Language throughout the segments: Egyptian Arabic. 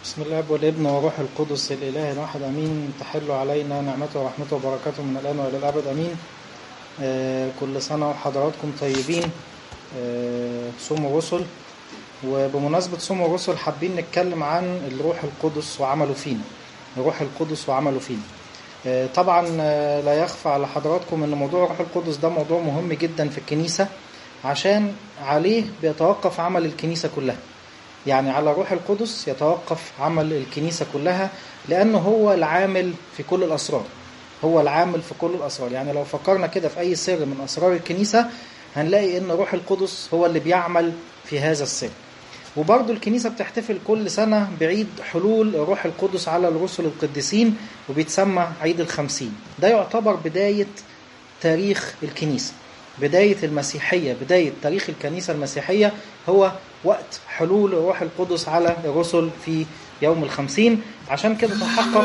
بسم الله والابن وروح القدس الإله الواحد أمين تحل علينا نعمته ورحمته وبركاته من الآن وإلى الأبد أمين آه كل سنة وحضراتكم طيبين آه صوم الرسل وبمناسبة صوم الرسل حابين نتكلم عن الروح القدس وعمله فينا الروح القدس وعمله فينا آه طبعا لا يخفى على حضراتكم ان موضوع الروح القدس ده موضوع مهم جدا في الكنيسة عشان عليه بيتوقف عمل الكنيسة كلها يعني على روح القدس يتوقف عمل الكنيسة كلها لأنه هو العامل في كل الأسرار هو العامل في كل الأسرار يعني لو فكرنا كده في أي سر من أسرار الكنيسة هنلاقي أن روح القدس هو اللي بيعمل في هذا السر وبرضه الكنيسة بتحتفل كل سنة بعيد حلول الروح القدس على الرسل القديسين وبيتسمى عيد الخمسين ده يعتبر بداية تاريخ الكنيسة بداية المسيحية بداية تاريخ الكنيسة المسيحية هو وقت حلول الروح القدس على الرسل في يوم الخمسين عشان كده تحقق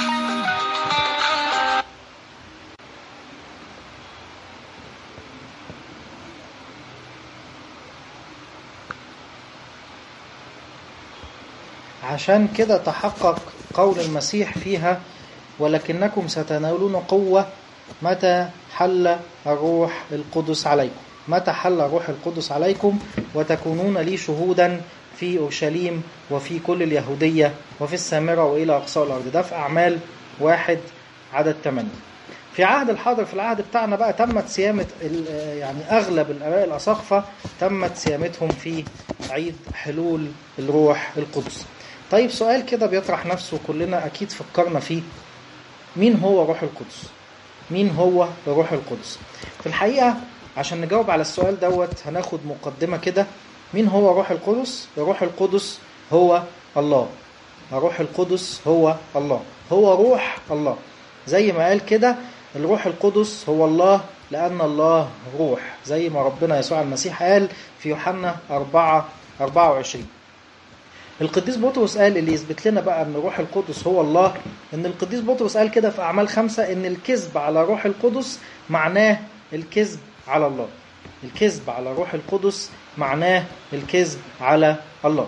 عشان كده تحقق قول المسيح فيها ولكنكم ستنالون قوة متى حل الروح القدس عليكم متى حل الروح القدس عليكم وتكونون لي شهودا في أورشليم وفي كل اليهودية وفي السامرة وإلى أقصى الأرض ده في أعمال واحد عدد ثمانية في عهد الحاضر في العهد بتاعنا بقى تمت صيامة يعني أغلب الآباء الأساقفة تمت صيامتهم في عيد حلول الروح القدس طيب سؤال كده بيطرح نفسه كلنا أكيد فكرنا فيه مين هو روح القدس مين هو الروح القدس في الحقيقة عشان نجاوب على السؤال دوت هناخد مقدمة كده مين هو روح القدس الروح القدس هو الله الروح القدس هو الله هو روح الله زي ما قال كده الروح القدس هو الله لأن الله روح زي ما ربنا يسوع المسيح قال في يوحنا 4 24 القديس بطرس قال اللي يثبت لنا بقى ان روح القدس هو الله ان القديس بطرس قال كده في اعمال خمسة ان الكذب على روح القدس معناه الكذب على الله الكذب على روح القدس معناه الكذب على الله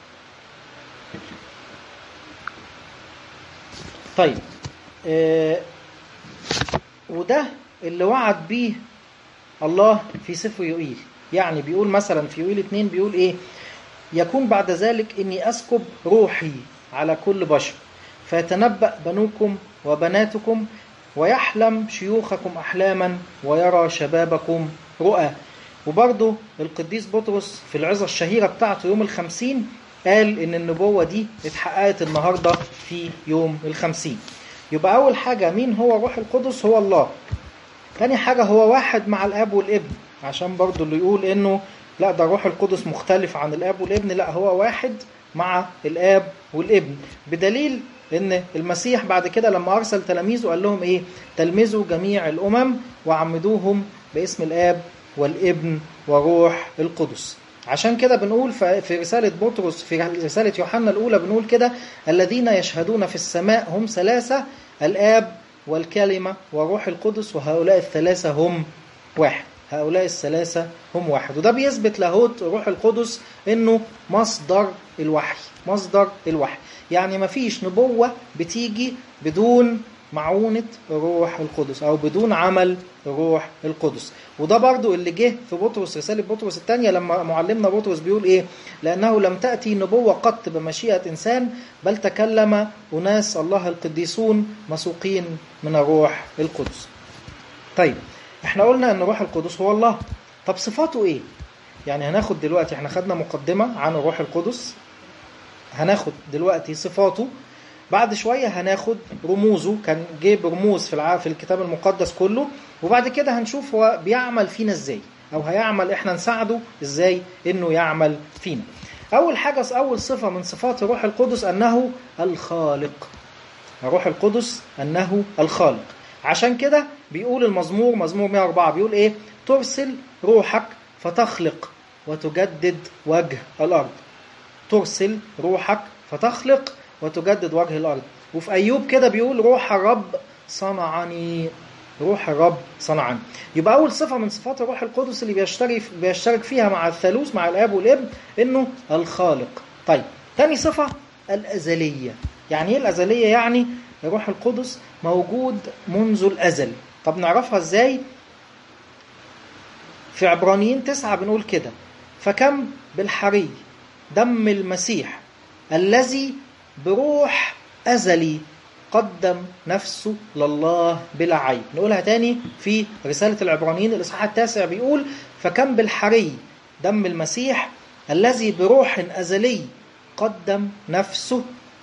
طيب آه وده اللي وعد بيه الله في سفر يوئيل يعني بيقول مثلا في يوئيل 2 بيقول ايه يكون بعد ذلك اني اسكب روحي على كل بشر فيتنبأ بنوكم وبناتكم ويحلم شيوخكم أحلاما ويرى شبابكم رؤى وبرضه القديس بطرس في العظة الشهيرة بتاعته يوم الخمسين قال إن النبوة دي اتحققت النهاردة في يوم الخمسين يبقى أول حاجة مين هو روح القدس هو الله تاني حاجة هو واحد مع الأب والابن عشان برضه اللي يقول إنه لا ده روح القدس مختلف عن الأب والابن لا هو واحد مع الآب والابن بدليل ان المسيح بعد كده لما ارسل تلاميذه قال لهم ايه تلمذوا جميع الامم وعمدوهم باسم الاب والابن وروح القدس عشان كده بنقول في رسالة بطرس في رسالة يوحنا الأولى بنقول كده الذين يشهدون في السماء هم ثلاثة الآب والكلمة وروح القدس وهؤلاء الثلاثة هم واحد هؤلاء الثلاثة هم واحد وده بيثبت لاهوت روح القدس انه مصدر الوحي مصدر الوحي يعني ما فيش نبوة بتيجي بدون معونة الروح القدس أو بدون عمل الروح القدس وده برضو اللي جه في بطرس رسالة بطرس الثانية لما معلمنا بطرس بيقول إيه لأنه لم تأتي نبوة قط بمشيئة إنسان بل تكلم أناس الله القديسون مسوقين من الروح القدس طيب احنا قلنا ان الروح القدس هو الله طب صفاته ايه يعني هناخد دلوقتي احنا خدنا مقدمة عن الروح القدس هناخد دلوقتي صفاته بعد شوية هناخد رموزه كان جيب رموز في في الكتاب المقدس كله وبعد كده هنشوف هو بيعمل فينا ازاي او هيعمل احنا نساعده ازاي انه يعمل فينا اول حاجة اول صفة من صفات الروح القدس انه الخالق الروح القدس انه الخالق عشان كده بيقول المزمور مزمور 104 بيقول ايه ترسل روحك فتخلق وتجدد وجه الارض ترسل روحك فتخلق وتجدد وجه الارض وفي ايوب كده بيقول روح الرب صنعني روح الرب صنعا يبقى اول صفه من صفات الروح القدس اللي بيشترك بيشترك فيها مع الثالوث مع الاب والابن انه الخالق طيب تاني صفه الأزلية يعني إيه الأزلية؟ يعني الروح القدس موجود منذ الأزل طب نعرفها إزاي؟ في عبرانيين تسعة بنقول كده فكم بالحري دم المسيح الذي بروح أزلي قدم نفسه لله بلا عيب نقولها تاني في رسالة العبرانيين الإصحاح التاسع بيقول فكم بالحري دم المسيح الذي بروح أزلي قدم نفسه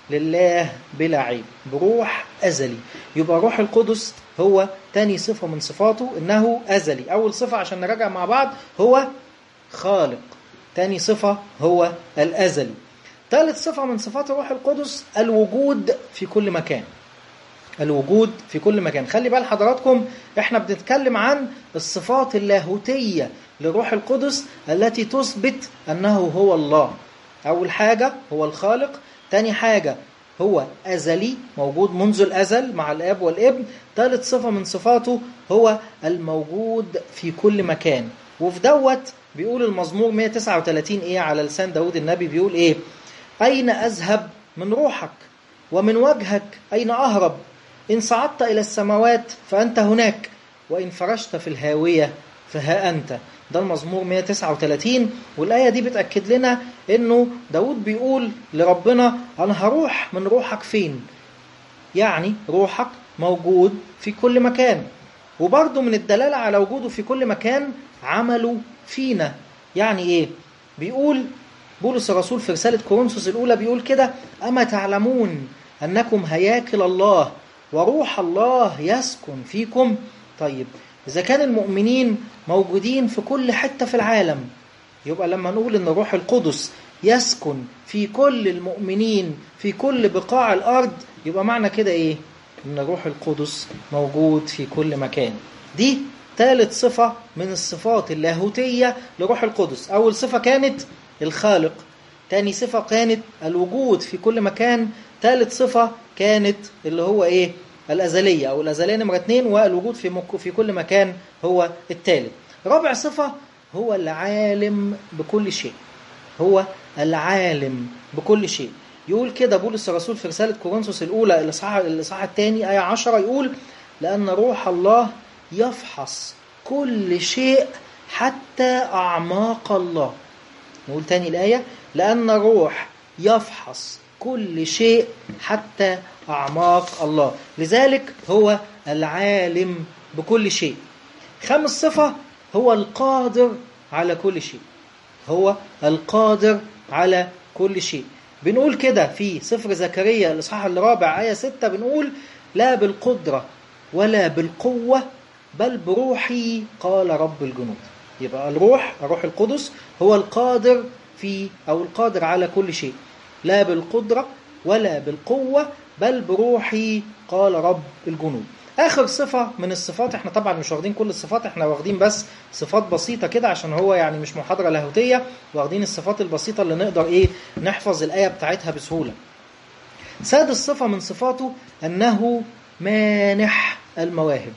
لله بلا عيب بروح أزلي يبقى روح القدس هو تاني صفة من صفاته إنه أزلي أول صفة عشان نراجع مع بعض هو خالق تاني صفة هو الأزلي ثالث صفة من صفات الروح القدس الوجود في كل مكان الوجود في كل مكان خلي بال حضراتكم احنا بنتكلم عن الصفات اللاهوتية للروح القدس التي تثبت أنه هو الله أول حاجة هو الخالق تاني حاجة هو أزلي موجود منذ الأزل مع الآب والابن ثالث صفة من صفاته هو الموجود في كل مكان وفي دوت بيقول المزمور 139 ايه على لسان داود النبي بيقول ايه أين أذهب من روحك ومن وجهك أين أهرب إن صعدت إلى السماوات فأنت هناك وإن فرشت في الهاوية فها أنت ده المزمور 139 والآية دي بتأكد لنا إنه داود بيقول لربنا أنا هروح من روحك فين يعني روحك موجود في كل مكان وبرضه من الدلالة على وجوده في كل مكان عمله فينا يعني إيه بيقول بولس الرسول في رسالة كورنثوس الأولى بيقول كده أما تعلمون أنكم هياكل الله وروح الله يسكن فيكم طيب إذا كان المؤمنين موجودين في كل حتة في العالم يبقى لما نقول إن الروح القدس يسكن في كل المؤمنين في كل بقاع الأرض يبقى معنى كده إيه؟ إن الروح القدس موجود في كل مكان دي ثالث صفة من الصفات اللاهوتية لروح القدس أول صفة كانت الخالق تاني صفة كانت الوجود في كل مكان ثالث صفة كانت اللي هو إيه الأزلية أو الأزلية نمرة اتنين والوجود في, مك... في كل مكان هو الثالث رابع صفة هو العالم بكل شيء هو العالم بكل شيء يقول كده بولس الرسول في رسالة كورنثوس الأولى الإصحاح الإصحاح الثاني آية 10 يقول لأن روح الله يفحص كل شيء حتى أعماق الله نقول تاني الآية لأن الروح يفحص كل شيء حتى أعماق الله لذلك هو العالم بكل شيء خامس صفة هو القادر على كل شيء هو القادر على كل شيء بنقول كده في سفر زكريا الإصحاح الرابع آية ستة بنقول لا بالقدرة ولا بالقوة بل بروحي قال رب الجنود يبقى الروح الروح القدس هو القادر في أو القادر على كل شيء لا بالقدرة ولا بالقوة بل بروحي قال رب الجنود آخر صفة من الصفات احنا طبعا مش واخدين كل الصفات احنا واخدين بس صفات بسيطة كده عشان هو يعني مش محاضرة لاهوتية واخدين الصفات البسيطة اللي نقدر ايه نحفظ الآية بتاعتها بسهولة سادس صفة من صفاته أنه مانح المواهب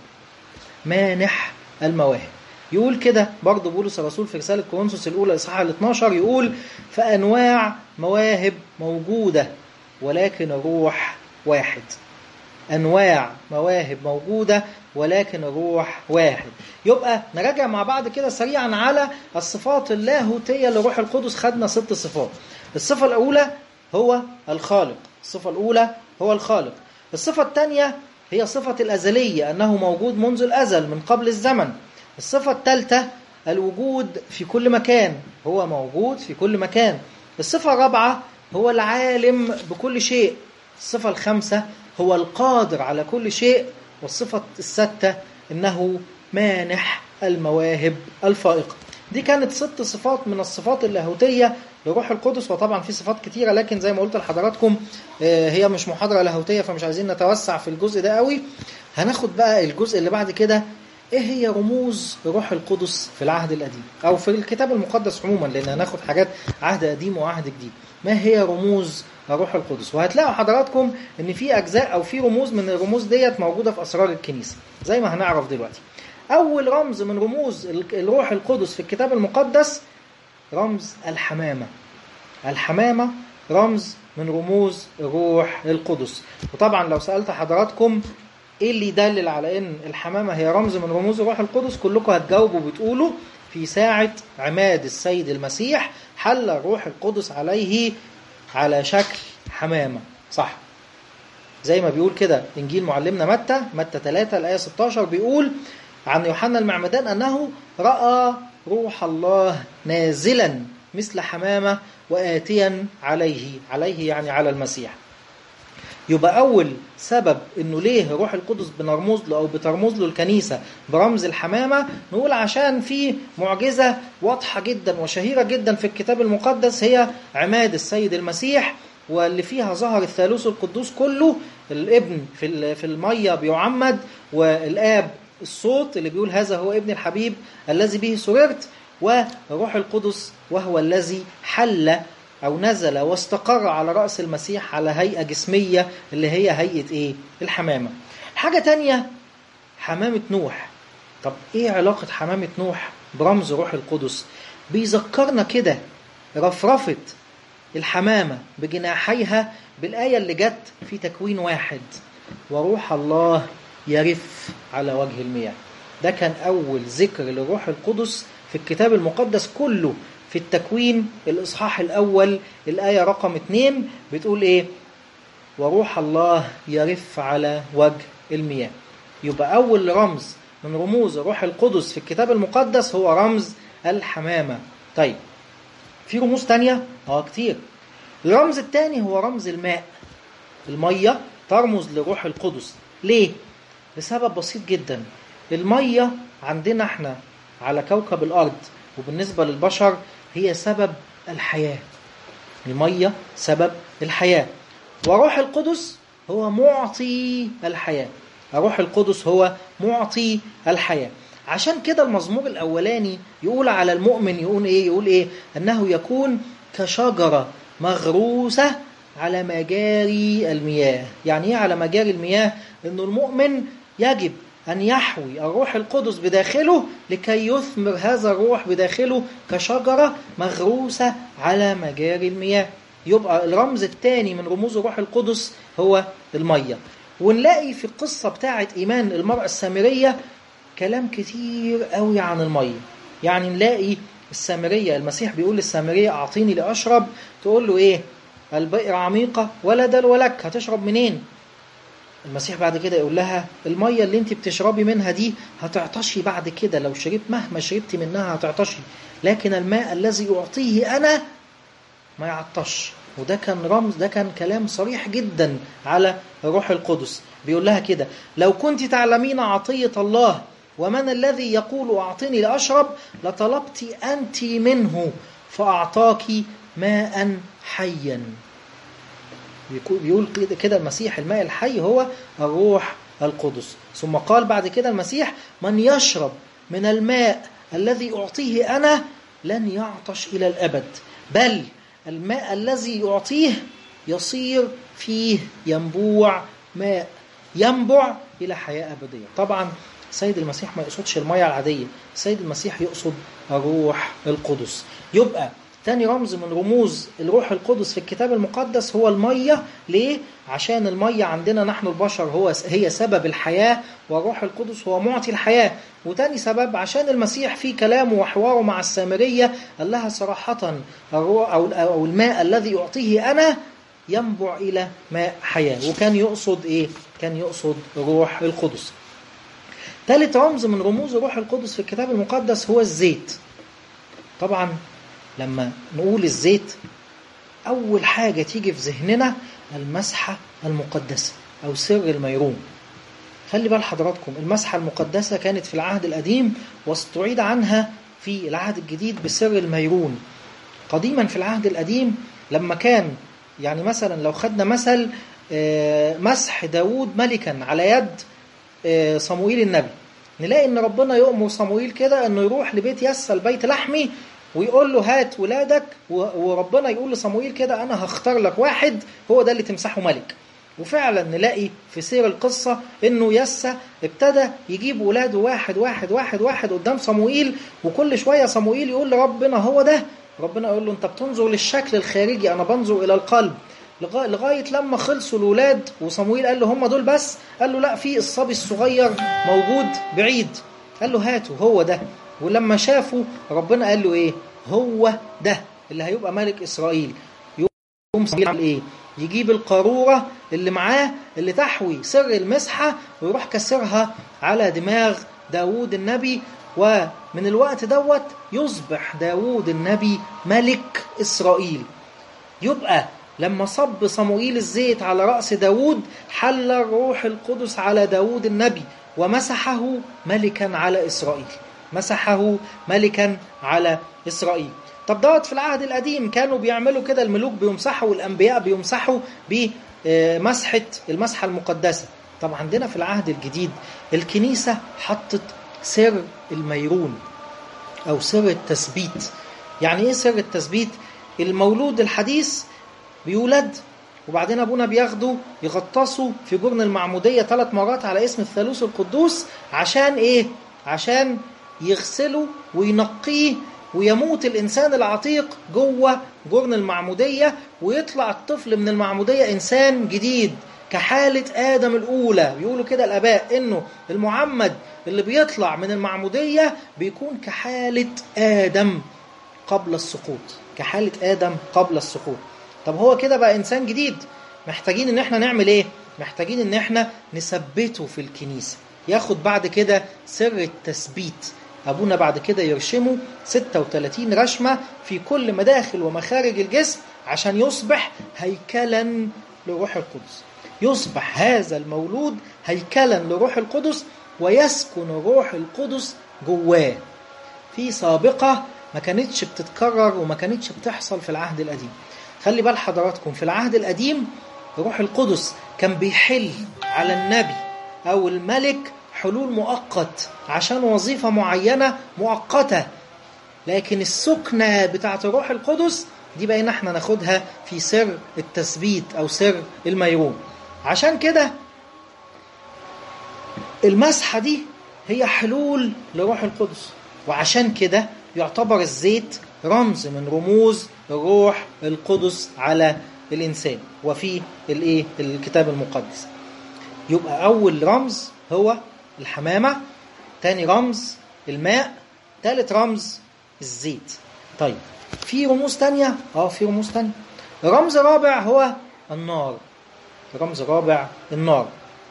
مانح المواهب يقول كده برضه بولس الرسول في رسالة كورنثوس الأولى إصحاح ال 12 يقول فأنواع مواهب موجودة ولكن الروح واحد أنواع مواهب موجودة ولكن الروح واحد يبقى نراجع مع بعض كده سريعا على الصفات اللاهوتية لروح القدس خدنا ست صفات الصفة الأولى هو الخالق الصفة الأولى هو الخالق الصفة الثانية هي صفة الأزلية أنه موجود منذ الأزل من قبل الزمن الصفة الثالثة الوجود في كل مكان هو موجود في كل مكان الصفة الرابعة هو العالم بكل شيء الصفة الخامسة هو القادر على كل شيء والصفة الستة إنه مانح المواهب الفائقة دي كانت ست صفات من الصفات اللاهوتية لروح القدس وطبعا في صفات كتيرة لكن زي ما قلت لحضراتكم هي مش محاضرة لاهوتية فمش عايزين نتوسع في الجزء ده قوي هناخد بقى الجزء اللي بعد كده ايه هي رموز روح القدس في العهد القديم او في الكتاب المقدس عموما لان هناخد حاجات عهد قديم وعهد جديد ما هي رموز روح القدس وهتلاقوا حضراتكم ان في اجزاء او في رموز من الرموز ديت موجوده في اسرار الكنيسه زي ما هنعرف دلوقتي اول رمز من رموز الروح القدس في الكتاب المقدس رمز الحمامه الحمامه رمز من رموز الروح القدس وطبعا لو سألت حضراتكم ايه اللي يدلل على ان الحمامة هي رمز من رموز الروح القدس كلكم هتجاوبوا بتقولوا في ساعة عماد السيد المسيح حل الروح القدس عليه على شكل حمامة صح زي ما بيقول كده إنجيل معلمنا متى متى 3 الآية 16 بيقول عن يوحنا المعمدان أنه رأى روح الله نازلا مثل حمامة وآتيا عليه عليه يعني على المسيح يبقى أول سبب إنه ليه روح القدس بنرمز له أو بترمز له الكنيسة برمز الحمامة نقول عشان في معجزة واضحة جدا وشهيرة جدا في الكتاب المقدس هي عماد السيد المسيح واللي فيها ظهر الثالوث القدوس كله الابن في في الميه بيعمد والاب الصوت اللي بيقول هذا هو ابن الحبيب الذي به سررت والروح القدس وهو الذي حل أو نزل واستقر على رأس المسيح على هيئة جسمية اللي هي هيئة إيه؟ الحمامة. حاجة تانية حمامة نوح. طب إيه علاقة حمامة نوح برمز روح القدس؟ بيذكرنا كده رفرفة الحمامة بجناحيها بالآية اللي جت في تكوين واحد وروح الله يرف على وجه المياه ده كان أول ذكر للروح القدس في الكتاب المقدس كله في التكوين الإصحاح الأول الآية رقم اتنين بتقول إيه وروح الله يرف على وجه المياه يبقى أول رمز من رموز الروح القدس في الكتاب المقدس هو رمز الحمامة طيب في رموز تانية؟ اه كتير الرمز الثاني هو رمز الماء المية ترمز لروح القدس ليه؟ لسبب بسيط جدا المية عندنا احنا على كوكب الأرض وبالنسبة للبشر هي سبب الحياة المية سبب الحياة وروح القدس هو معطي الحياة الروح القدس هو معطي الحياة عشان كده المزمور الأولاني يقول على المؤمن يقول إيه يقول إيه أنه يكون كشجرة مغروسة على مجاري المياه يعني إيه على مجاري المياه أنه المؤمن يجب أن يحوي الروح القدس بداخله لكي يثمر هذا الروح بداخله كشجرة مغروسة على مجاري المياه يبقى الرمز الثاني من رموز الروح القدس هو المية ونلاقي في القصة بتاعة إيمان المرأة السامرية كلام كتير قوي عن المية يعني نلاقي السامرية المسيح بيقول للسامرية أعطيني لأشرب تقول له إيه البئر عميقة ولا دلو لك هتشرب منين المسيح بعد كده يقول لها المية اللي انت بتشربي منها دي هتعطشي بعد كده لو شربت مهما شربتي منها هتعطشي لكن الماء الذي أعطيه أنا ما يعطش وده كان رمز ده كان كلام صريح جدا على الروح القدس بيقول لها كده لو كنت تعلمين عطية الله ومن الذي يقول أعطني لأشرب لطلبت أنت منه فأعطاك ماء حيا بيقول كده المسيح الماء الحي هو الروح القدس ثم قال بعد كده المسيح من يشرب من الماء الذي أعطيه أنا لن يعطش إلى الأبد بل الماء الذي يعطيه يصير فيه ينبوع ماء ينبع إلى حياة أبدية طبعا السيد المسيح ما يقصدش المية العادية السيد المسيح يقصد الروح القدس يبقى تاني رمز من رموز الروح القدس في الكتاب المقدس هو المية ليه؟ عشان المية عندنا نحن البشر هو هي سبب الحياة والروح القدس هو معطي الحياة وتاني سبب عشان المسيح في كلامه وحواره مع السامرية قال لها صراحة الروح أو, أو الماء الذي يعطيه أنا ينبع إلى ماء حياة وكان يقصد إيه؟ كان يقصد روح القدس ثالث رمز من رموز الروح القدس في الكتاب المقدس هو الزيت طبعا لما نقول الزيت أول حاجة تيجي في ذهننا المسحة المقدسة أو سر الميرون خلي بال حضراتكم المسحة المقدسة كانت في العهد القديم واستعيد عنها في العهد الجديد بسر الميرون قديما في العهد القديم لما كان يعني مثلا لو خدنا مثل مسح داود ملكا على يد صموئيل النبي نلاقي ان ربنا يؤمر صموئيل كده انه يروح لبيت يسى البيت لحمي ويقول له هات ولادك وربنا يقول لصموئيل كده انا هختار لك واحد هو ده اللي تمسحه ملك وفعلا نلاقي في سير القصة انه يسى ابتدى يجيب ولاده واحد واحد واحد واحد قدام صموئيل وكل شوية صموئيل يقول لربنا هو ده ربنا يقول له انت بتنظر للشكل الخارجي انا بنظر الى القلب لغا- لغايه لما خلصوا الاولاد وصمويل قال له هم دول بس قال له لا في الصبي الصغير موجود بعيد قال له هاته هو ده ولما شافوا ربنا قال له ايه هو ده اللي هيبقى ملك اسرائيل يقوم صمويل يعمل ايه يجيب القارورة اللي معاه اللي تحوي سر المسحة ويروح كسرها على دماغ داوود النبي ومن الوقت دوت يصبح داوود النبي ملك إسرائيل يبقى لما صب صموئيل الزيت على رأس داوود حل الروح القدس على داوود النبي ومسحه ملكا على إسرائيل مسحه ملكا على إسرائيل طب دوت في العهد القديم كانوا بيعملوا كده الملوك بيمسحوا والأنبياء بيمسحوا بمسحة المسحة المقدسة طب عندنا في العهد الجديد الكنيسة حطت سر الميرون أو سر التثبيت يعني إيه سر التثبيت؟ المولود الحديث بيولد وبعدين ابونا بياخده يغطسه في جرن المعموديه ثلاث مرات على اسم الثالوث القدوس عشان ايه؟ عشان يغسله وينقيه ويموت الانسان العتيق جوه جرن المعموديه ويطلع الطفل من المعموديه انسان جديد كحاله ادم الاولى بيقولوا كده الاباء انه المعمد اللي بيطلع من المعموديه بيكون كحاله ادم قبل السقوط كحاله ادم قبل السقوط طب هو كده بقى انسان جديد محتاجين ان احنا نعمل ايه محتاجين ان احنا نثبته في الكنيسه ياخد بعد كده سر التثبيت ابونا بعد كده يرشمه 36 رشمه في كل مداخل ومخارج الجسم عشان يصبح هيكلا لروح القدس يصبح هذا المولود هيكلا لروح القدس ويسكن روح القدس جواه في سابقه ما كانتش بتتكرر وما كانتش بتحصل في العهد القديم خلي بال حضراتكم في العهد القديم روح القدس كان بيحل على النبي او الملك حلول مؤقت عشان وظيفة معينة مؤقتة لكن السكنة بتاعت الروح القدس دي بقينا احنا ناخدها في سر التثبيت او سر الميرون عشان كده المسحة دي هي حلول لروح القدس وعشان كده يعتبر الزيت رمز من رموز الروح القدس على الانسان وفي الايه الكتاب المقدس يبقى اول رمز هو الحمامه تاني رمز الماء تالت رمز الزيت طيب في رموز تانية اه في رموز تانية رمز رابع هو النار رمز رابع النار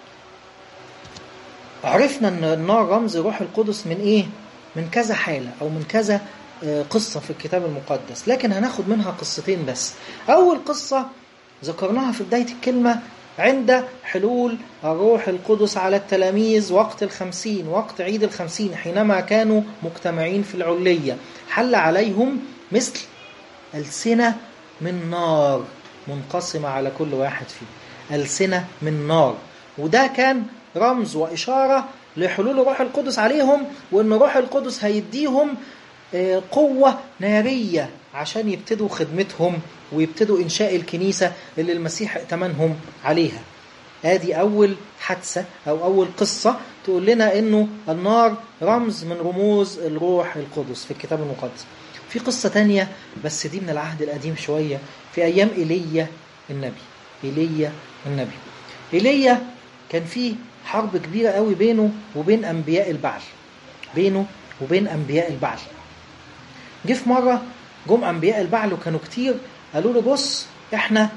عرفنا ان النار رمز روح القدس من ايه من كذا حالة او من كذا قصة في الكتاب المقدس لكن هناخد منها قصتين بس أول قصة ذكرناها في بداية الكلمة عند حلول الروح القدس على التلاميذ وقت الخمسين وقت عيد الخمسين حينما كانوا مجتمعين في العلية حل عليهم مثل ألسنة من نار منقسمة على كل واحد فيه ألسنة من نار وده كان رمز وإشارة لحلول الروح القدس عليهم وأن الروح القدس هيديهم قوة نارية عشان يبتدوا خدمتهم ويبتدوا إنشاء الكنيسة اللي المسيح ائتمنهم عليها ادي أول حادثة أو أول قصة تقول لنا إنه النار رمز من رموز الروح القدس في الكتاب المقدس في قصة تانية بس دي من العهد القديم شوية في أيام إيليا النبي إيليا النبي إيليا كان في حرب كبيرة قوي بينه وبين أنبياء البعل بينه وبين أنبياء البعل جه في مرة جم أنبياء البعل وكانوا كتير قالوا له بص احنا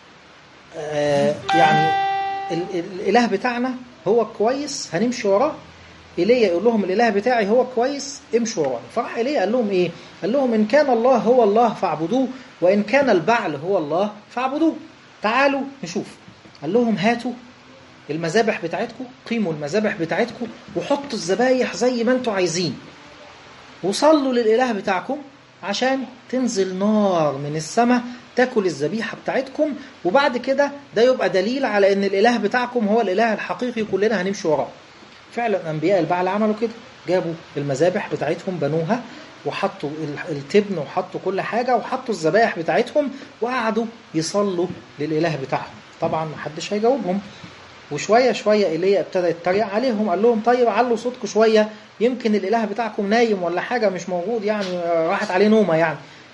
آه يعني ال ال الإله بتاعنا هو كويس هنمشي وراه إيليا يقول لهم الإله بتاعي هو كويس امشوا وراه فراح إيليا قال لهم إيه قال لهم إن كان الله هو الله فاعبدوه وإن كان البعل هو الله فاعبدوه تعالوا نشوف قال لهم هاتوا المذابح بتاعتكم قيموا المذابح بتاعتكم وحطوا الذبايح زي ما انتوا عايزين وصلوا للإله بتاعكم عشان تنزل نار من السماء تاكل الذبيحة بتاعتكم وبعد كده ده يبقى دليل على ان الإله بتاعكم هو الإله الحقيقي كلنا هنمشي وراه فعلا أنبياء البعل عملوا كده جابوا المذابح بتاعتهم بنوها وحطوا التبن وحطوا كل حاجة وحطوا الذبائح بتاعتهم وقعدوا يصلوا للإله بتاعهم طبعا محدش هيجاوبهم وشوية شوية إيليا ابتدى يتريق عليهم قال لهم طيب علوا صوتكم شوية يمكن الإله بتاعكم نايم ولا حاجة مش موجود يعني راحت عليه نومة يعني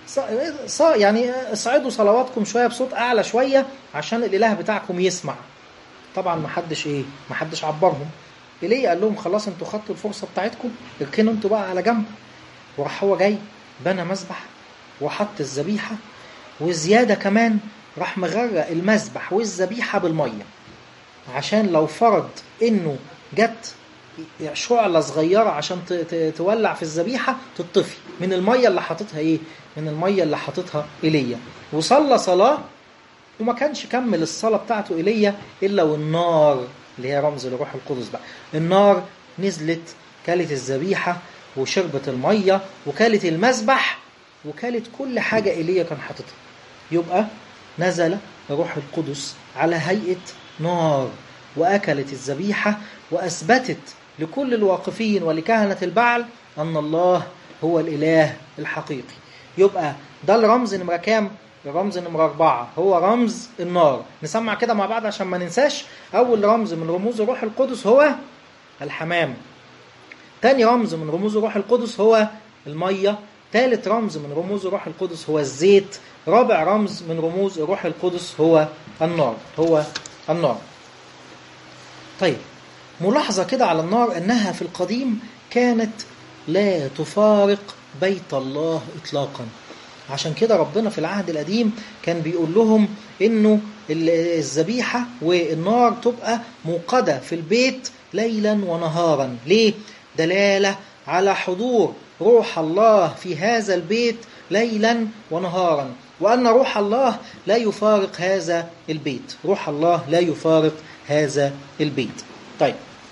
ص- ص- يعني اصعدوا صلواتكم شويه بصوت اعلى شويه عشان الاله بتاعكم يسمع طبعا ما حدش ايه ما حدش عبرهم ايليا قال لهم خلاص انتوا خدتوا الفرصه بتاعتكم اركنوا انتوا بقى على جنب وراح هو جاي بنى مسبح وحط الذبيحه وزياده كمان راح مغرق المسبح والذبيحه بالميه عشان لو فرض انه جت شعلة صغيرة عشان ت- ت- تولع في الذبيحة تطفي من المية اللي حاططها ايه؟ من المية اللي حاططها ايليا وصلى صلاة وما كانش كمل الصلاة بتاعته ايليا إلا والنار اللي هي رمز لروح القدس بقى النار نزلت كلت الذبيحة وشربت المية وكلت المذبح وكلت كل حاجة ايليا كان حاططها يبقى نزل روح القدس على هيئة نار وأكلت الذبيحة وأثبتت لكل الواقفين ولكهنة البعل أن الله هو الإله الحقيقي يبقى ده الرمز نمرة كام؟ الرمز نمرة أربعة هو رمز النار نسمع كده مع بعض عشان ما ننساش أول رمز من رموز الروح القدس هو الحمام تاني رمز من رموز الروح القدس هو المية ثالث رمز من رموز الروح القدس هو الزيت رابع رمز من رموز الروح القدس هو النار هو النار طيب ملاحظة كده على النار أنها في القديم كانت لا تفارق بيت الله إطلاقا عشان كده ربنا في العهد القديم كان بيقول لهم انه ال- الذبيحة والنار تبقى موقدة في البيت ليلا ونهارا ليه؟ دلالة على حضور روح الله في هذا البيت ليلا ونهارا وأن روح الله لا يفارق هذا البيت روح الله لا يفارق هذا البيت طيب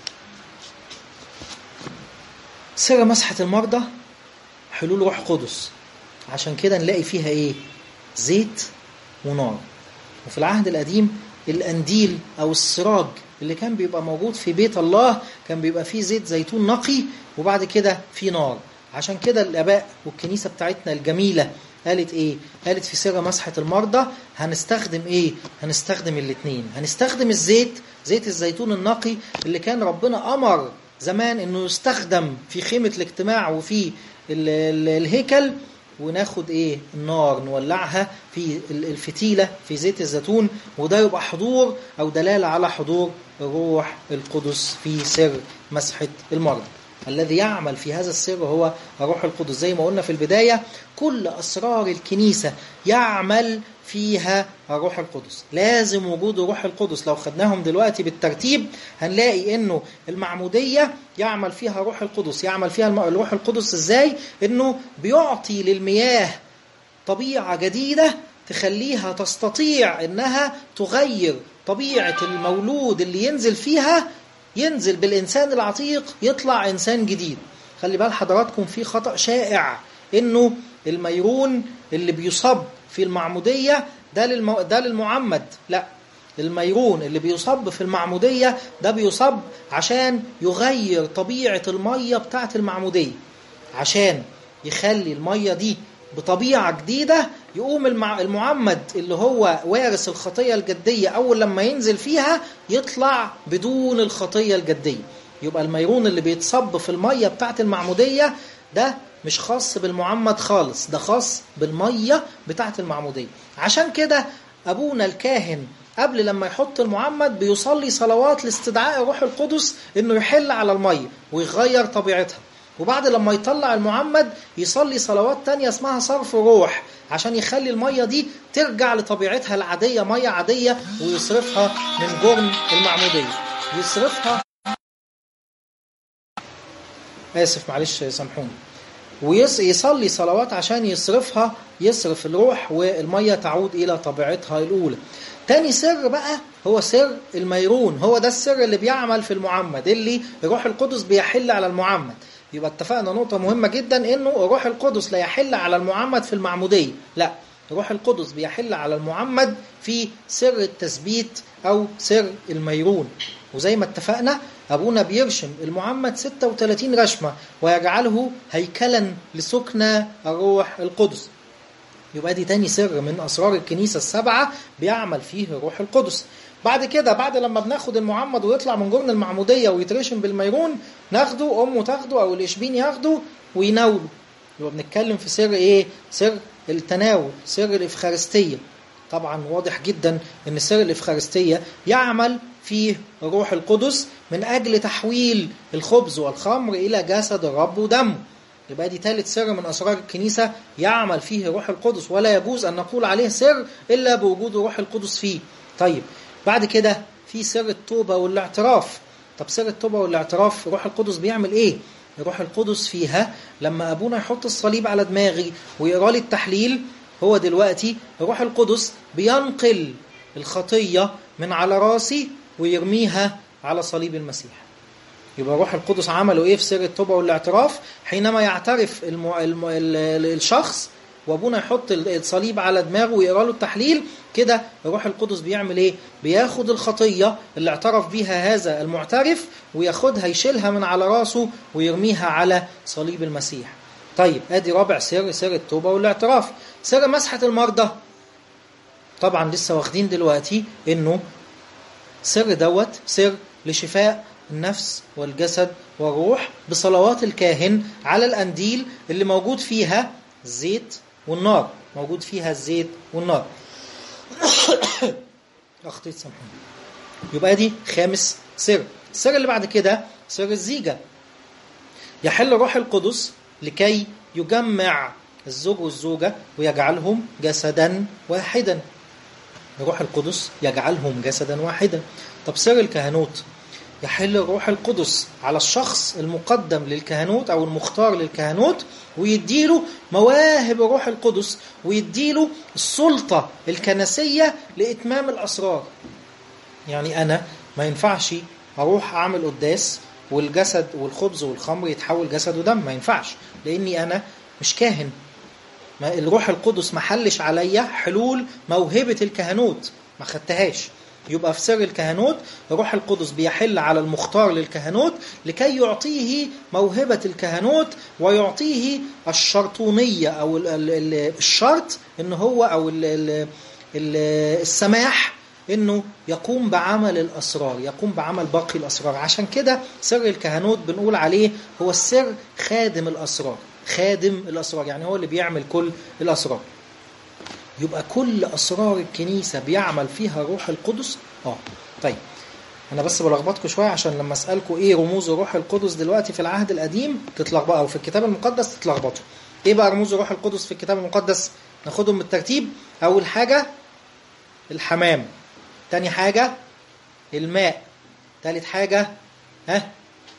سر مسحة المرضى حلول روح قدس عشان كده نلاقي فيها ايه زيت ونار وفي العهد القديم القنديل او السراج اللي كان بيبقى موجود في بيت الله كان بيبقى فيه زيت زيتون نقي وبعد كده فيه نار عشان كده الاباء والكنيسه بتاعتنا الجميله قالت ايه قالت في سر مسحه المرضى هنستخدم ايه هنستخدم الاثنين هنستخدم الزيت زيت الزيتون النقي اللي كان ربنا امر زمان انه يستخدم في خيمه الاجتماع وفي ال- ال- الهيكل وناخد ايه النار نولعها في ال- الفتيله في زيت الزيتون وده يبقى حضور او دلاله على حضور الروح القدس في سر مسحه المرضى الذي يعمل في هذا السر هو الروح القدس زي ما قلنا في البدايه كل اسرار الكنيسه يعمل فيها الروح القدس لازم وجود الروح القدس لو خدناهم دلوقتي بالترتيب هنلاقي انه المعموديه يعمل فيها الروح القدس يعمل فيها الم- الروح القدس ازاي انه بيعطي للمياه طبيعه جديده تخليها تستطيع انها تغير طبيعه المولود اللي ينزل فيها ينزل بالانسان العتيق يطلع انسان جديد خلي بال حضراتكم في خطا شائع انه الميرون اللي بيصب في المعموديه ده للمو... ده للمعمد لا الميرون اللي بيصب في المعموديه ده بيصب عشان يغير طبيعه الميه بتاعه المعموديه عشان يخلي الميه دي بطبيعه جديده يقوم المع... المعمد اللي هو وارث الخطيه الجديه اول لما ينزل فيها يطلع بدون الخطيه الجديه يبقى الميرون اللي بيتصب في الميه بتاعه المعموديه ده مش خاص بالمعمد خالص ده خاص بالميه بتاعه المعموديه عشان كده ابونا الكاهن قبل لما يحط المعمد بيصلي صلوات لاستدعاء الروح القدس انه يحل على الميه ويغير طبيعتها وبعد لما يطلع المعمد يصلي صلوات تانية اسمها صرف روح عشان يخلي المية دي ترجع لطبيعتها العادية مية عادية ويصرفها من جرم المعمودية يصرفها آسف معلش سامحوني ويصلي صلوات عشان يصرفها يصرف الروح والمية تعود إلى طبيعتها الأولى تاني سر بقى هو سر الميرون هو ده السر اللي بيعمل في المعمد اللي الروح القدس بيحل على المعمد يبقى اتفقنا نقطة مهمة جدا انه الروح القدس لا يحل على المعمد في المعمودية لا الروح القدس بيحل على المعمد في سر التثبيت او سر الميرون وزي ما اتفقنا ابونا بيرشم المعمد 36 رشمة ويجعله هيكلا لسكنى الروح القدس يبقى دي تاني سر من اسرار الكنيسة السبعة بيعمل فيه الروح القدس بعد كده بعد لما بناخد المعمد ويطلع من جرن المعمودية ويترشم بالميرون ناخده أمه تاخده أو الإشبين ياخده ويناوله يبقى بنتكلم في سر إيه؟ سر التناول سر الإفخارستية طبعا واضح جدا ان سر الإفخارستية يعمل فيه الروح القدس من أجل تحويل الخبز والخمر إلى جسد الرب ودمه يبقى دي ثالث سر من أسرار الكنيسة يعمل فيه الروح القدس ولا يجوز أن نقول عليه سر إلا بوجود الروح القدس فيه طيب بعد كده في سر التوبة والاعتراف طب سر التوبة والاعتراف الروح القدس بيعمل إيه؟ الروح القدس فيها لما أبونا يحط الصليب على دماغي ويقرا لي التحليل هو دلوقتي الروح القدس بينقل الخطية من على راسي ويرميها على صليب المسيح يبقى الروح القدس عمله ايه في سر التوبه والاعتراف حينما يعترف الم... الم... الشخص وابونا يحط الصليب على دماغه ويقرا له التحليل كده الروح القدس بيعمل ايه بياخد الخطيه اللي اعترف بيها هذا المعترف وياخدها يشيلها من على راسه ويرميها على صليب المسيح طيب ادي رابع سر سر التوبه والاعتراف سر مسحه المرضى طبعا لسه واخدين دلوقتي انه سر دوت سر لشفاء النفس والجسد والروح بصلوات الكاهن على الأنديل اللي موجود فيها الزيت والنار موجود فيها الزيت والنار أخطيت سامحوني يبقى دي خامس سر السر اللي بعد كده سر الزيجة يحل روح القدس لكي يجمع الزوج والزوجة ويجعلهم جسدا واحدا الروح القدس يجعلهم جسدا واحدا طب سر الكهنوت يحل الروح القدس على الشخص المقدم للكهنوت أو المختار للكهنوت ويديله مواهب الروح القدس ويديله السلطة الكنسية لإتمام الأسرار يعني أنا ما ينفعش أروح أعمل قداس والجسد والخبز والخمر يتحول جسد ودم ما ينفعش لأني أنا مش كاهن ما الروح القدس ما حلش عليا حلول موهبة الكهنوت ما خدتهاش يبقى في سر الكهنوت الروح القدس بيحل على المختار للكهنوت لكي يعطيه موهبة الكهنوت ويعطيه الشرطونية أو الشرط إن هو أو السماح إنه يقوم بعمل الأسرار يقوم بعمل باقي الأسرار عشان كده سر الكهنوت بنقول عليه هو السر خادم الأسرار خادم الأسرار يعني هو اللي بيعمل كل الأسرار يبقى كل أسرار الكنيسة بيعمل فيها روح القدس اه طيب أنا بس بلخبطكم شوية عشان لما أسألكم إيه رموز روح القدس دلوقتي في العهد القديم تتلخبطوا أو في الكتاب المقدس تتلخبطوا إيه بقى رموز روح القدس في الكتاب المقدس ناخدهم بالترتيب أول حاجة الحمام تاني حاجة الماء تالت حاجة ها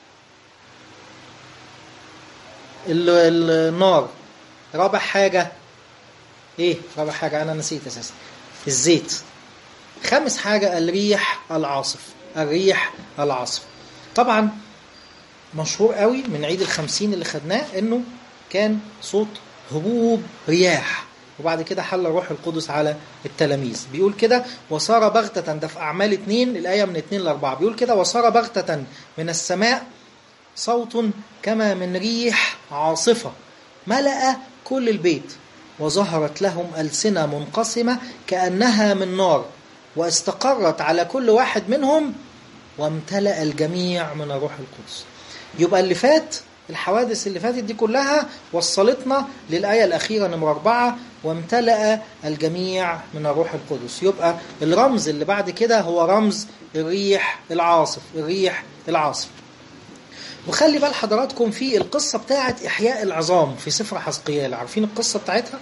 النار رابع حاجة ايه رابع حاجة انا نسيت اساسا الزيت خامس حاجة الريح العاصف الريح العاصف طبعا مشهور قوي من عيد الخمسين اللي خدناه انه كان صوت هبوب رياح وبعد كده حل روح القدس على التلاميذ بيقول كده وصار بغتة ده في أعمال اتنين الآية من اتنين لأربعة بيقول كده وصار بغتة من السماء صوت كما من ريح عاصفة ملأ كل البيت وظهرت لهم ألسنة منقسمة كأنها من نار واستقرت على كل واحد منهم وامتلأ الجميع من الروح القدس يبقى اللي فات الحوادث اللي فاتت دي كلها وصلتنا للآية الأخيرة نمرة أربعة وامتلأ الجميع من الروح القدس يبقى الرمز اللي بعد كده هو رمز الريح العاصف الريح العاصف وخلي بال حضراتكم في القصة بتاعة إحياء العظام في سفر حزقيال عارفين القصة بتاعتها؟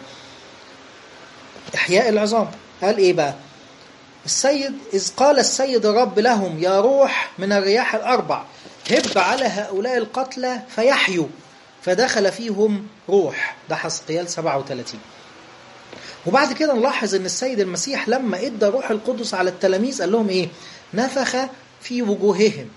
إحياء العظام قال إيه بقى؟ السيد إذ قال السيد الرب لهم يا روح من الرياح الأربع هب على هؤلاء القتلى فيحيوا فدخل فيهم روح ده حزقيال 37 وبعد كده نلاحظ ان السيد المسيح لما ادى روح القدس على التلاميذ قال لهم ايه نفخ في وجوههم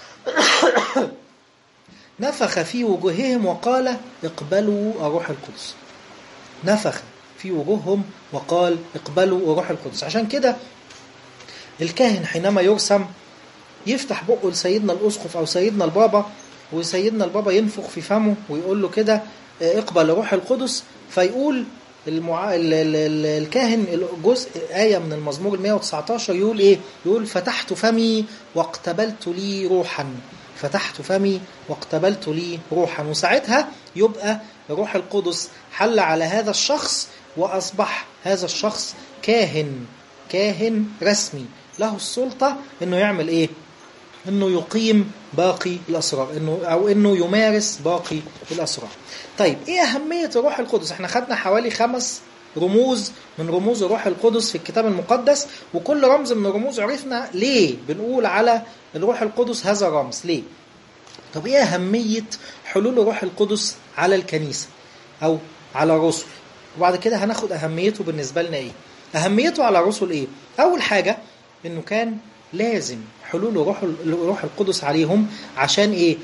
نفخ في وجوههم وقال اقبلوا الروح القدس نفخ في وجوههم وقال اقبلوا الروح القدس عشان كده الكاهن حينما يرسم يفتح بقه لسيدنا الاسقف او سيدنا البابا وسيدنا البابا ينفخ في فمه ويقول له كده اقبل روح القدس فيقول المع... ال... ال... ال... الكاهن الجزء آية من المزمور 119 يقول إيه؟ يقول فتحت فمي واقتبلت لي روحا فتحت فمي واقتبلت لي روحا وساعتها يبقى روح القدس حل على هذا الشخص وأصبح هذا الشخص كاهن كاهن رسمي له السلطة انه يعمل ايه انه يقيم باقي الاسرار انه او انه يمارس باقي الاسرار طيب ايه اهميه الروح القدس احنا خدنا حوالي خمس رموز من رموز الروح القدس في الكتاب المقدس وكل رمز من الرموز عرفنا ليه بنقول على الروح القدس هذا الرمز ليه طب ايه اهميه حلول الروح القدس على الكنيسه او على الرسل وبعد كده هناخد اهميته بالنسبه لنا ايه اهميته على الرسل ايه اول حاجه انه كان لازم حلول روح الروح القدس عليهم عشان ايه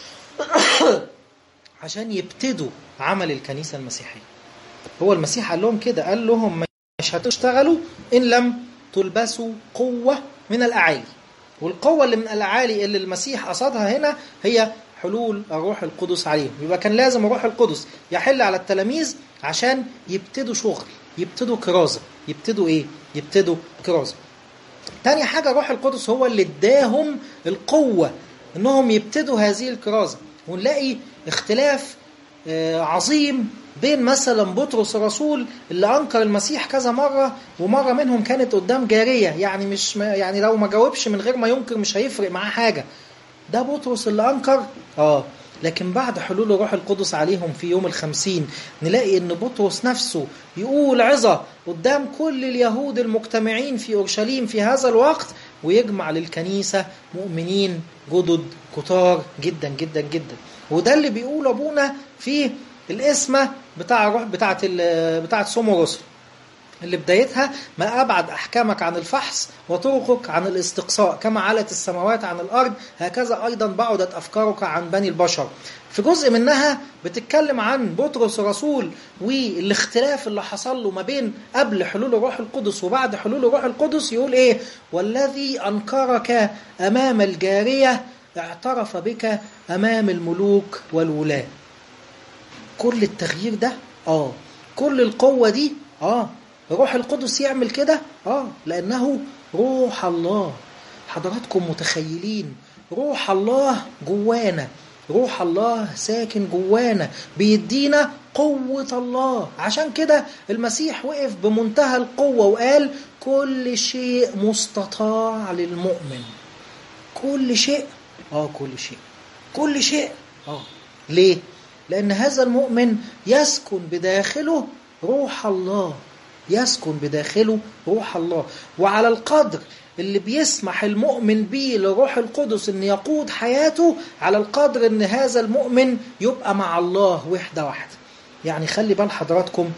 عشان يبتدوا عمل الكنيسه المسيحيه هو المسيح قال لهم كده قال لهم مش هتشتغلوا ان لم تلبسوا قوه من الاعالي والقوه اللي من الاعالي اللي المسيح قصدها هنا هي حلول الروح القدس عليهم يبقى كان لازم الروح القدس يحل على التلاميذ عشان يبتدوا شغل يبتدوا كرازه يبتدوا ايه يبتدوا كرازه تاني حاجة الروح القدس هو اللي اداهم القوة انهم يبتدوا هذه الكرازة ونلاقي اختلاف عظيم بين مثلا بطرس الرسول اللي انكر المسيح كذا مره ومره منهم كانت قدام جاريه يعني مش يعني لو ما جاوبش من غير ما ينكر مش هيفرق معاه حاجه ده بطرس اللي انكر اه لكن بعد حلول الروح القدس عليهم في يوم الخمسين نلاقي ان بطرس نفسه يقول عظة قدام كل اليهود المجتمعين في أورشليم في هذا الوقت ويجمع للكنيسة مؤمنين جدد كتار جدا جدا جدا وده اللي بيقول أبونا في الاسمة بتاع الروح بتاعت بتاعت صوم الرسل اللي بدايتها ما أبعد أحكامك عن الفحص وطرقك عن الاستقصاء كما علت السماوات عن الأرض هكذا أيضا بعدت أفكارك عن بني البشر في جزء منها بتتكلم عن بطرس الرسول والاختلاف اللي حصل له ما بين قبل حلول الروح القدس وبعد حلول الروح القدس يقول ايه والذي انكرك امام الجاريه اعترف بك امام الملوك والولاة كل التغيير ده اه كل القوه دي اه روح القدس يعمل كده اه لانه روح الله حضراتكم متخيلين روح الله جوانا روح الله ساكن جوانا بيدينا قوة الله عشان كده المسيح وقف بمنتهى القوة وقال كل شيء مستطاع للمؤمن كل شيء اه كل شيء كل شيء اه ليه لأن هذا المؤمن يسكن بداخله روح الله يسكن بداخله روح الله وعلى القدر اللي بيسمح المؤمن بيه لروح القدس ان يقود حياته على القدر ان هذا المؤمن يبقى مع الله وحده واحده يعني خلي بال حضراتكم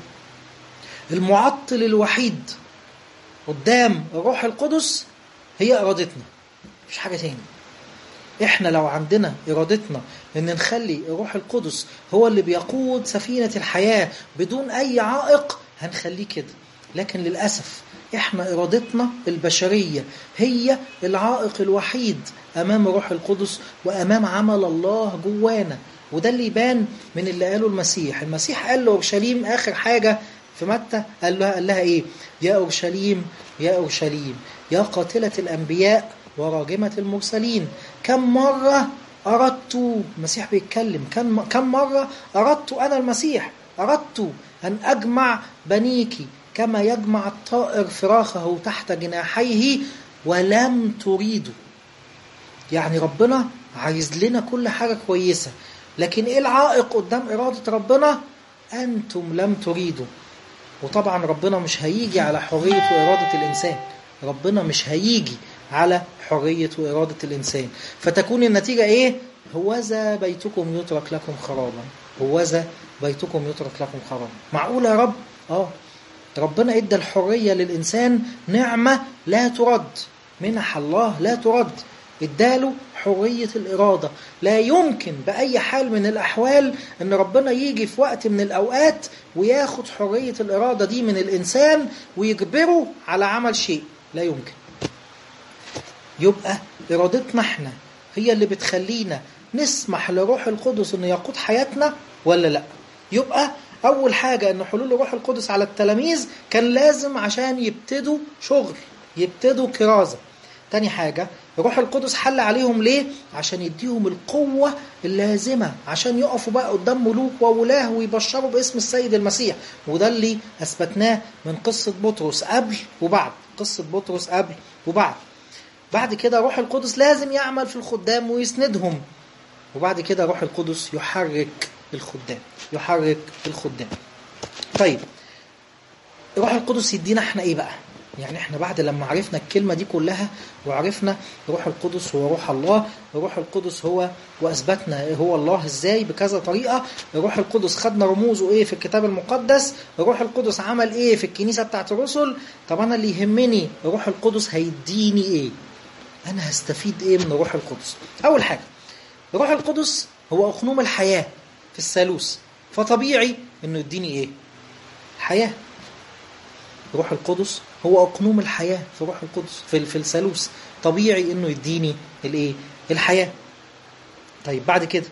المعطل الوحيد قدام الروح القدس هي ارادتنا مش حاجه تاني احنا لو عندنا ارادتنا ان نخلي الروح القدس هو اللي بيقود سفينه الحياه بدون اي عائق هنخليه كده لكن للاسف احنا ارادتنا البشريه هي العائق الوحيد امام روح القدس وامام عمل الله جوانا وده اللي يبان من اللي قاله المسيح المسيح قال لاورشليم اخر حاجه في متى قال لها قال لها ايه يا اورشليم يا اورشليم يا قاتله الانبياء وراجمه المرسلين كم مره اردت المسيح بيتكلم كم كم مره اردت انا المسيح اردت ان اجمع بنيك كما يجمع الطائر فراخه تحت جناحيه ولم تريدوا يعني ربنا عايز لنا كل حاجة كويسة لكن ايه العائق قدام إرادة ربنا أنتم لم تريدوا وطبعا ربنا مش هيجي على حرية وإرادة الإنسان ربنا مش هيجي على حرية وإرادة الإنسان فتكون النتيجة إيه هوذا بيتكم يترك لكم خرابا هوذا بيتكم يترك لكم خرابا معقول يا رب اه ربنا ادى الحرية للإنسان نعمة لا ترد منح الله لا ترد اداله حرية الإرادة لا يمكن بأي حال من الأحوال أن ربنا يجي في وقت من الأوقات وياخد حرية الإرادة دي من الإنسان ويجبره على عمل شيء لا يمكن يبقى إرادتنا احنا هي اللي بتخلينا نسمح لروح القدس أنه يقود حياتنا ولا لا يبقى أول حاجة أن حلول الروح القدس على التلاميذ كان لازم عشان يبتدوا شغل يبتدوا كرازة تاني حاجة روح القدس حل عليهم ليه عشان يديهم القوة اللازمة عشان يقفوا بقى قدام ملوك وولاه ويبشروا باسم السيد المسيح وده اللي أثبتناه من قصة بطرس قبل وبعد قصة بطرس قبل وبعد بعد كده روح القدس لازم يعمل في الخدام ويسندهم وبعد كده روح القدس يحرك الخدام يحرك الخدام طيب روح القدس يدينا احنا ايه بقى يعني احنا بعد لما عرفنا الكلمة دي كلها وعرفنا روح القدس هو روح الله روح القدس هو واثبتنا هو الله ازاي بكذا طريقة روح القدس خدنا رموزه ايه في الكتاب المقدس روح القدس عمل ايه في الكنيسة بتاعت الرسل طب انا اللي يهمني روح القدس هيديني ايه انا هستفيد ايه من روح القدس اول حاجة روح القدس هو اقنوم الحياة في الثالوث فطبيعي انه يديني ايه حياة روح القدس هو اقنوم الحياه في روح القدس في في الثالوث طبيعي انه يديني الايه الحياه طيب بعد كده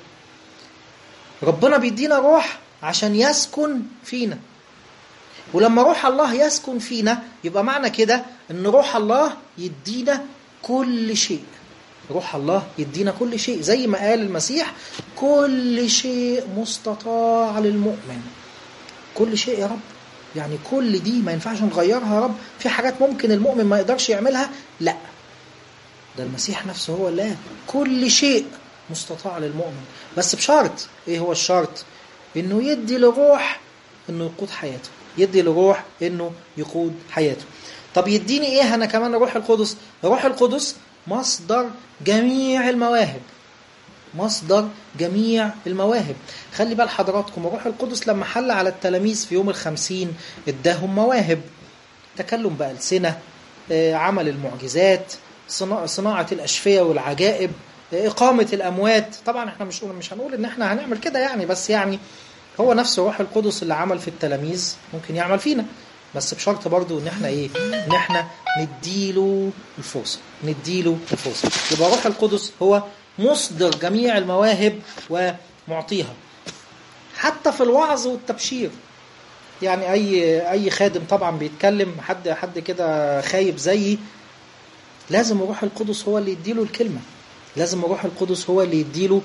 ربنا بيدينا روح عشان يسكن فينا ولما روح الله يسكن فينا يبقى معنى كده ان روح الله يدينا كل شيء روح الله يدينا كل شيء زي ما قال المسيح كل شيء مستطاع للمؤمن كل شيء يا رب يعني كل دي ما ينفعش نغيرها يا رب في حاجات ممكن المؤمن ما يقدرش يعملها لا ده المسيح نفسه هو اللي كل شيء مستطاع للمؤمن بس بشرط ايه هو الشرط انه يدي لروح انه يقود حياته يدي لروح انه يقود حياته طب يديني ايه انا كمان روح القدس روح القدس مصدر جميع المواهب مصدر جميع المواهب خلي بال حضراتكم الروح القدس لما حل على التلاميذ في يوم الخمسين اداهم مواهب تكلم بألسنة عمل المعجزات صناعة الأشفية والعجائب إقامة الأموات طبعا احنا مش مش هنقول إن احنا هنعمل كده يعني بس يعني هو نفس الروح القدس اللي عمل في التلاميذ ممكن يعمل فينا بس بشرط برضو ان احنا ايه ان احنا نديله الفرصه نديله الفرصه يبقى روح القدس هو مصدر جميع المواهب ومعطيها حتى في الوعظ والتبشير يعني اي اي خادم طبعا بيتكلم حد حد كده خايب زيي لازم الروح القدس هو اللي يديله الكلمه لازم الروح القدس هو اللي يديله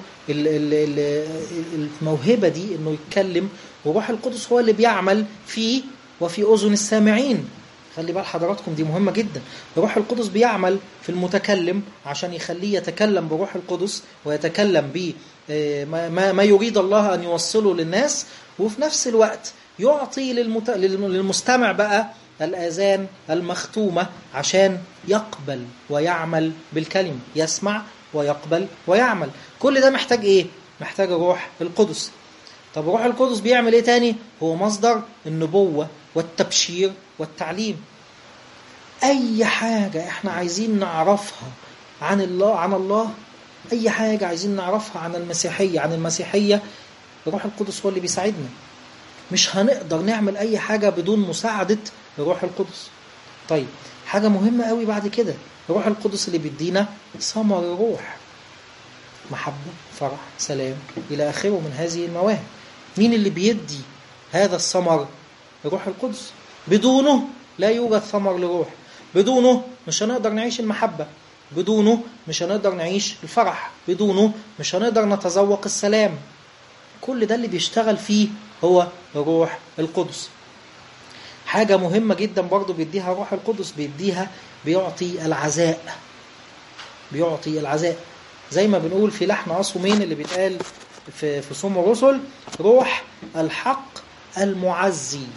الموهبه دي انه يتكلم والروح القدس هو اللي بيعمل فيه وفي اذن السامعين خلي بال حضراتكم دي مهمة جدا الروح القدس بيعمل في المتكلم عشان يخليه يتكلم بروح القدس ويتكلم ب ما, ما يريد الله أن يوصله للناس وفي نفس الوقت يعطي للمت... للمستمع بقى الآذان المختومة عشان يقبل ويعمل بالكلمة يسمع ويقبل ويعمل كل ده محتاج إيه؟ محتاج الروح القدس طب الروح القدس بيعمل إيه تاني؟ هو مصدر النبوة والتبشير والتعليم اي حاجه احنا عايزين نعرفها عن الله عن الله اي حاجه عايزين نعرفها عن المسيحيه عن المسيحيه الروح القدس هو اللي بيساعدنا مش هنقدر نعمل اي حاجه بدون مساعده الروح القدس طيب حاجه مهمه قوي بعد كده الروح القدس اللي بيدينا ثمر الروح محبه فرح سلام الى اخره من هذه المواهب مين اللي بيدي هذا الثمر الروح القدس بدونه لا يوجد ثمر لروح بدونه مش هنقدر نعيش المحبة بدونه مش هنقدر نعيش الفرح بدونه مش هنقدر نتذوق السلام كل ده اللي بيشتغل فيه هو الروح القدس حاجة مهمة جدا برضو بيديها الروح القدس بيديها بيعطي العزاء بيعطي العزاء زي ما بنقول في لحن أصومين اللي بيتقال في في صوم الرسل روح الحق المعزي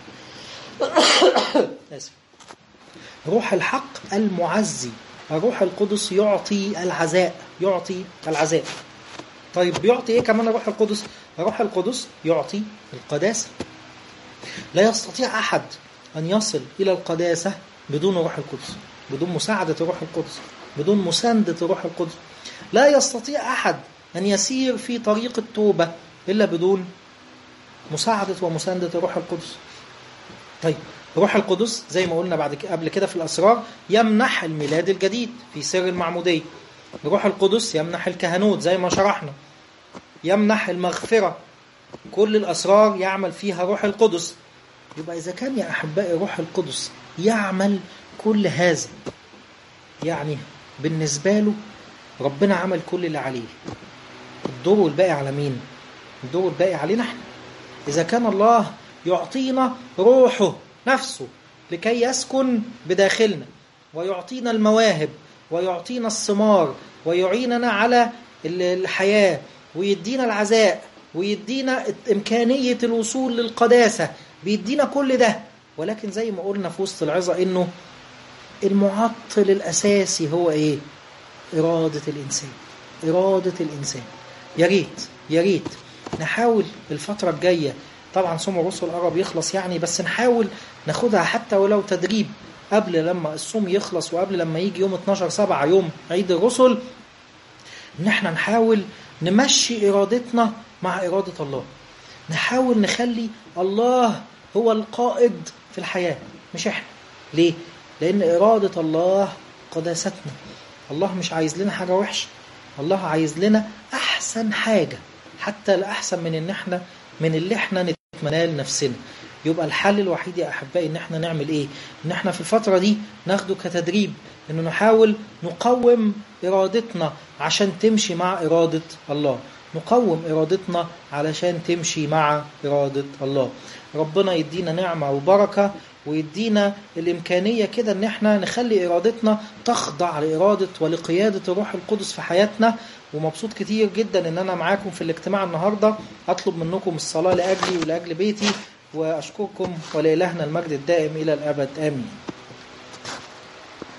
آسف روح الحق المعزي الروح القدس يعطي العزاء يعطي العزاء طيب بيعطي ايه كمان الروح القدس الروح القدس يعطي القداسة لا يستطيع أحد أن يصل إلى القداسة بدون روح القدس بدون مساعدة الروح القدس بدون مساندة الروح القدس لا يستطيع أحد أن يسير في طريق التوبة إلا بدون مساعدة ومساندة الروح القدس طيب روح القدس زي ما قلنا بعد قبل كده في الأسرار يمنح الميلاد الجديد في سر المعمودية روح القدس يمنح الكهنوت زي ما شرحنا يمنح المغفرة كل الأسرار يعمل فيها روح القدس يبقى إذا كان يا أحبائي روح القدس يعمل كل هذا يعني بالنسبة له ربنا عمل كل اللي عليه الدور الباقي على مين الدور الباقي علينا احنا إذا كان الله يعطينا روحه نفسه لكي يسكن بداخلنا ويعطينا المواهب ويعطينا الثمار ويعيننا على الحياة ويدينا العزاء ويدينا إمكانية الوصول للقداسة بيدينا كل ده ولكن زي ما قلنا في وسط العظة إنه المعطل الأساسي هو إيه؟ إرادة الإنسان إرادة الإنسان يا ريت يا ريت نحاول الفترة الجاية طبعا صوم الرسل قرب يخلص يعني بس نحاول ناخدها حتى ولو تدريب قبل لما الصوم يخلص وقبل لما يجي يوم 12 7 يوم عيد الرسل ان احنا نحاول نمشي ارادتنا مع اراده الله نحاول نخلي الله هو القائد في الحياه مش احنا ليه لان اراده الله قداستنا الله مش عايز لنا حاجه وحشه الله عايز لنا احسن حاجه حتى الاحسن من ان احنا من اللي احنا نتمناه لنفسنا يبقى الحل الوحيد يا احبائي ان احنا نعمل ايه ان احنا في الفتره دي ناخده كتدريب انه نحاول نقوم ارادتنا عشان تمشي مع اراده الله نقوم ارادتنا علشان تمشي مع اراده الله ربنا يدينا نعمه وبركه ويدينا الامكانيه كده ان احنا نخلي ارادتنا تخضع لاراده ولقياده الروح القدس في حياتنا ومبسوط كتير جدا ان انا معاكم في الاجتماع النهارده اطلب منكم الصلاه لاجلي ولاجل بيتي واشكركم ولالهنا المجد الدائم الى الابد امين